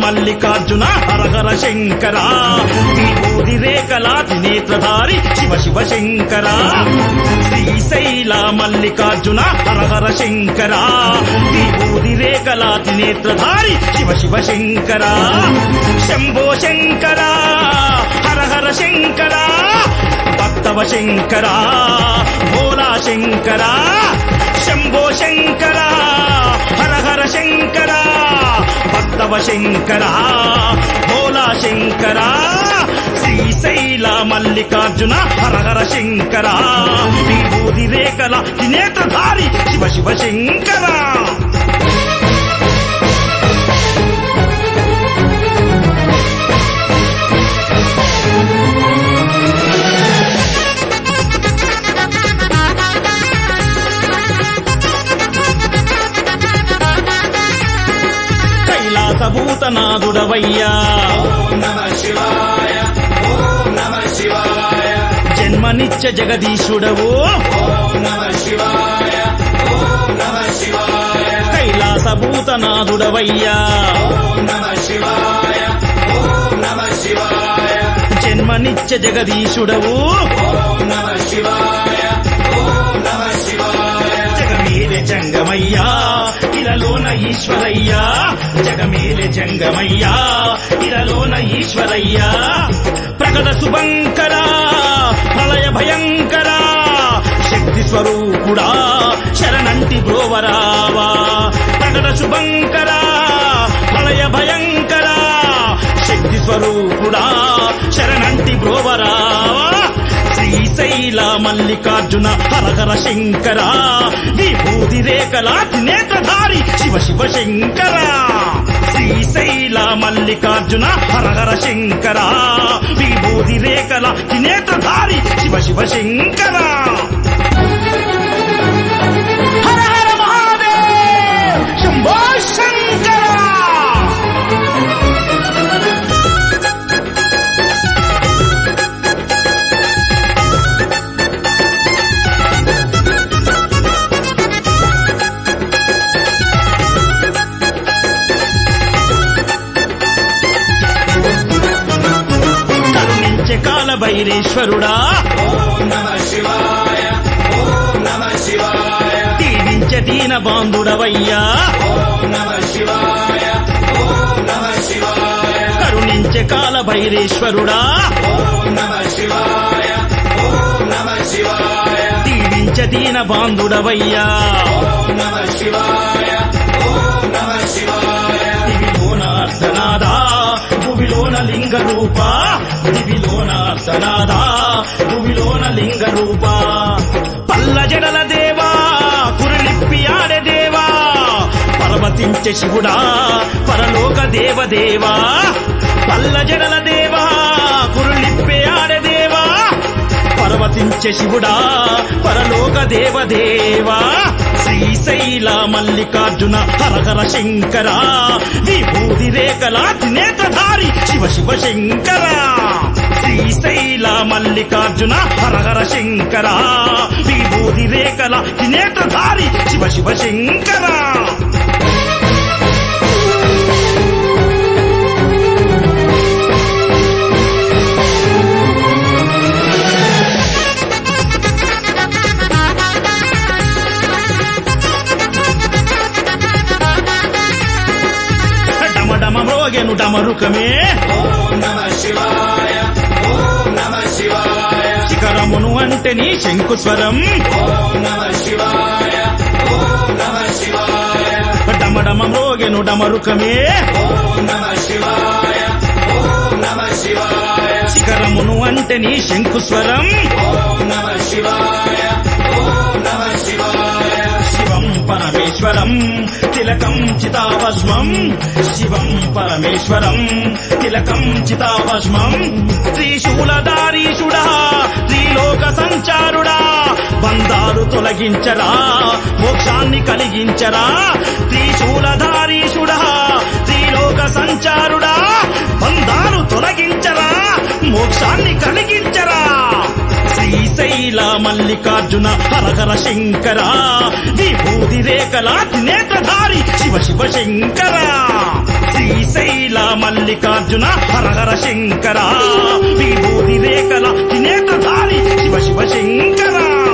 మల్లికార్జున హరహర శంకర విభూది రేఖల త్రినేత్రధారి శివ శివ శంకర శ్రీశైల మల్లికార్జున హరహర శంకర విభూది రేఖల త్రినేత్రధారి శివ శివ శంకర శంభో శంకర హర హర శంకర భక్తవ శంకర భోలా శంకర శంభో శంకర హర హర శంకర భక్తవ శంకర భోలా శంకర శ్రీశైల మల్లికార్జున హర హర శంకర విభూది రేఖల త్రినేత్రధారి శివ శివ శంకర కైలాసభూతనాథుడవయ్యా జన్మనిత్య జగదీశుడవు కైలాసభూతనాథుడవయ్యా జన్మనిత్య జగదీశుడవు జగమేలె జంగమయ్యా ఇలలోన ఈశ్వరయ్యా జగమేలె జంగమయ్యా ఇలలోన ఈశ్వరయ్యా ప్రకట శుభంకర ప్రళయ భయంకర శక్తి స్వరూపుడా శరణంటి బ్రోవరావా ప్రకట శుభంకర ప్రళయ భయంకర శక్తి స్వరూపుడా శరణంటి బ్రోవరావా శ్రీశైల మల్లికార్జున హరహర శంకర విభూతి రేఖల నేత్రధారి శివ శివ శంకర శ్రీశైల మల్లికార్జున హరహర శంకర విభూతి రేఖల నేత్రధారి శివ శివ శంకర హర హర మహాదేవ్ శంభో శంకర కరుణించే కాల భైరేశ్వరుడా దీవించే దీన బాంధుడవయ్యా కరుణించే కాల భైరేశ్వరుడా దీవించే దీన బాంధుడవయ్యా దివిలోన అర్ధనాదా భువిలోన లింగ రూప దివిలోన అర్ధనాదా భువిలోన లింగ రూప పల్ల జడల దేవా కురులిప్పి ఆడే దేవా పర్వతించే శివుడా పరలోక దేవదేవా పల్ల జడల దేవా కురులిప్పే ఆడే దేవా పర్వతించే శివుడా పరలోక దేవదేవా శ్రీశైల మల్లికార్జున హరహర శంకర విభూతి రేఖల నేత్రధారి శివ శివ శంకర శ్రీశైల మల్లికార్జున హరహర శంకర విభూతి రేఖల నేత్రధారి శివ శివ శంకర డమడమ మ్రోగెను డమరుకమే శిఖరమును అంటే నీ శంకుస్వరం డమడమ మ్రోగెను డమరుకమే శిఖరమును అంటే నీ శంకుస్వరం శివం పరమేశ్వరం తిలకం చితాభస్మం శివం పరమేశ్వరం తిలకం చితాభస్మం త్రిశూలధారీషుడా త్రిలోక సంచారుడా బంధాలు తొలగించరా మోక్షాన్ని కలిగించరా త్రిశూలధారీషుడా త్రిలోక సంచారుడా బంధాలు తొలగించరా మోక్షాన్ని కలిగించరా శ్రీశైల మల్లికార్జున హరహర శంకర విభూతి రేఖల నేత్రధారి శివ శివ శంకర శ్రీశైల మల్లికార్జున హరహర శంకర విభూతి రేఖల త్రినేత్రధారి శివ శివ శంకర